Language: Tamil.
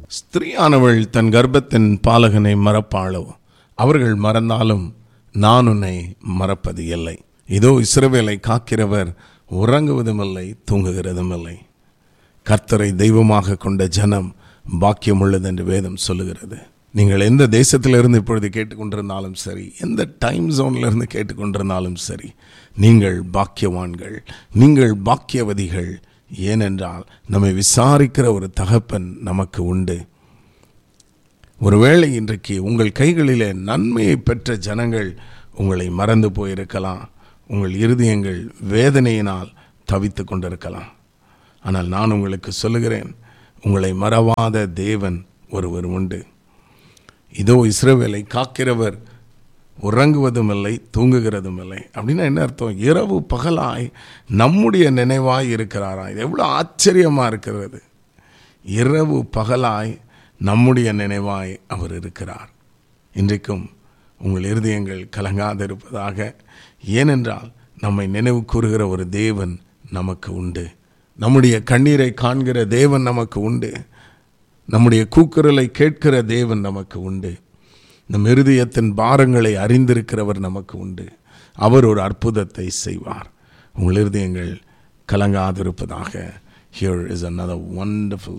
ஸ்திரீயானவள் தன் கர்ப்பத்தின் பாலகனை மறப்பாளோ அவர்கள் மறந்தாலும் நான் உன்னை மறப்பது இல்லை இதோ இஸ்ரவேலை காக்கிறவர் உறங்குவதும் இல்லை தூங்குகிறதும் இல்லை கர்த்தரை தெய்வமாக கொண்ட ஜனம் பாக்கியம் உள்ளது என்று வேதம் சொல்லுகிறது நீங்கள் எந்த தேசத்திலிருந்து இப்பொழுது கேட்டுக்கொண்டிருந்தாலும் சரி எந்த டைம் ஜோன்ல இருந்து கேட்டுக்கொண்டிருந்தாலும் சரி நீங்கள் பாக்கியவான்கள் நீங்கள் பாக்கியவதிகள் ஏனென்றால் நம்மை விசாரிக்கிற ஒரு தகப்பன் நமக்கு உண்டு ஒருவேளை இன்றைக்கு உங்கள் கைகளிலே நன்மையை பெற்ற ஜனங்கள் உங்களை மறந்து போயிருக்கலாம் உங்கள் இருதயங்கள் வேதனையினால் தவித்து கொண்டிருக்கலாம் ஆனால் நான் உங்களுக்கு சொல்லுகிறேன் உங்களை மறவாத தேவன் ஒருவர் உண்டு இதோ இஸ்ரவேலை காக்கிறவர் உறங்குவதும் இல்லை தூங்குகிறதும் இல்லை அப்படின்னா என்ன அர்த்தம் இரவு பகலாய் நம்முடைய நினைவாய் இருக்கிறாரா இது எவ்வளோ ஆச்சரியமாக இருக்கிறது இரவு பகலாய் நம்முடைய நினைவாய் அவர் இருக்கிறார் இன்றைக்கும் உங்கள் இருதயங்கள் கலங்காதிருப்பதாக ஏனென்றால் நம்மை நினைவு கூறுகிற ஒரு தேவன் நமக்கு உண்டு நம்முடைய கண்ணீரை காண்கிற தேவன் நமக்கு உண்டு நம்முடைய கூக்குரலை கேட்கிற தேவன் நமக்கு உண்டு நம் இருதயத்தின் பாரங்களை அறிந்திருக்கிறவர் நமக்கு உண்டு அவர் ஒரு அற்புதத்தை செய்வார் உங்கள் இருதயங்கள் கலங்காதிருப்பதாக ஹியர் இஸ் another wonderful